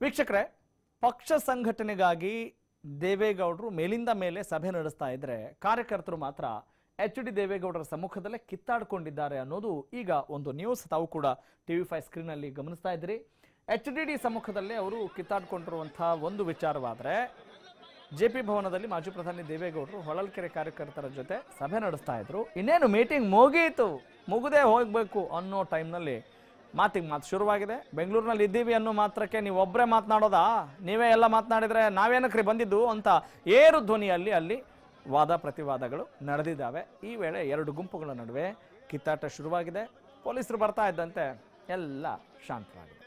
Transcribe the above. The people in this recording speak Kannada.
ವೀಕ್ಷಕರೇ ಪಕ್ಷ ಸಂಘಟನೆಗಾಗಿ ದೇವೇಗೌಡರು ಮೇಲಿಂದ ಮೇಲೆ ಸಭೆ ನಡೆಸ್ತಾ ಇದ್ರೆ ಕಾರ್ಯಕರ್ತರು ಮಾತ್ರ ಎಚ್ ಡಿ ದೇವೇಗೌಡರ ಸಮ್ಮುಖದಲ್ಲೇ ಕಿತ್ತಾಡ್ಕೊಂಡಿದ್ದಾರೆ ಅನ್ನೋದು ಈಗ ಒಂದು ನ್ಯೂಸ್ ತಾವು ಕೂಡ ಟಿವಿ ಫೈವ್ ಸ್ಕ್ರೀನ್ ಅಲ್ಲಿ ಗಮನಿಸ್ತಾ ಇದ್ರಿ ಎಚ್ ಡಿ ಡಿ ಸಮ್ಮುಖದಲ್ಲೇ ಅವರು ಕಿತ್ತಾಡ್ಕೊಂಡಿರುವಂತಹ ಒಂದು ವಿಚಾರವಾದ್ರೆ ಜೆ ಪಿ ಭವನದಲ್ಲಿ ಮಾಜಿ ಪ್ರಧಾನಿ ದೇವೇಗೌಡರು ಹೊಳಲ್ಕೆರೆ ಕಾರ್ಯಕರ್ತರ ಜೊತೆ ಸಭೆ ನಡೆಸ್ತಾ ಇದ್ರು ಇನ್ನೇನು ಮೀಟಿಂಗ್ ಮುಗೀತು ಮುಗದೆ ಹೋಗ್ಬೇಕು ಅನ್ನೋ ಟೈಮ್ನಲ್ಲಿ ಮಾತಿಗೆ ಮಾತು ಶುರುವಾಗಿದೆ ಬೆಂಗಳೂರಿನಲ್ಲಿ ಇದ್ದೀವಿ ಅನ್ನೋ ಮಾತ್ರಕ್ಕೆ ನೀವು ಒಬ್ಬರೇ ಮಾತನಾಡೋದಾ ನೀವೇ ಎಲ್ಲ ಮಾತನಾಡಿದ್ರೆ ನಾವೇನಕ್ರಿ ಬಂದಿದ್ದು ಅಂತ ಏರು ಧ್ವನಿಯಲ್ಲಿ ಅಲ್ಲಿ ವಾದ ಪ್ರತಿವಾದಗಳು ನಡೆದಿದ್ದಾವೆ ಈ ವೇಳೆ ಎರಡು ಗುಂಪುಗಳ ನಡುವೆ ಕಿತ್ತಾಟ ಶುರುವಾಗಿದೆ ಪೊಲೀಸರು ಬರ್ತಾ ಇದ್ದಂತೆ ಎಲ್ಲ ಶಾಂತವಾಗಿದೆ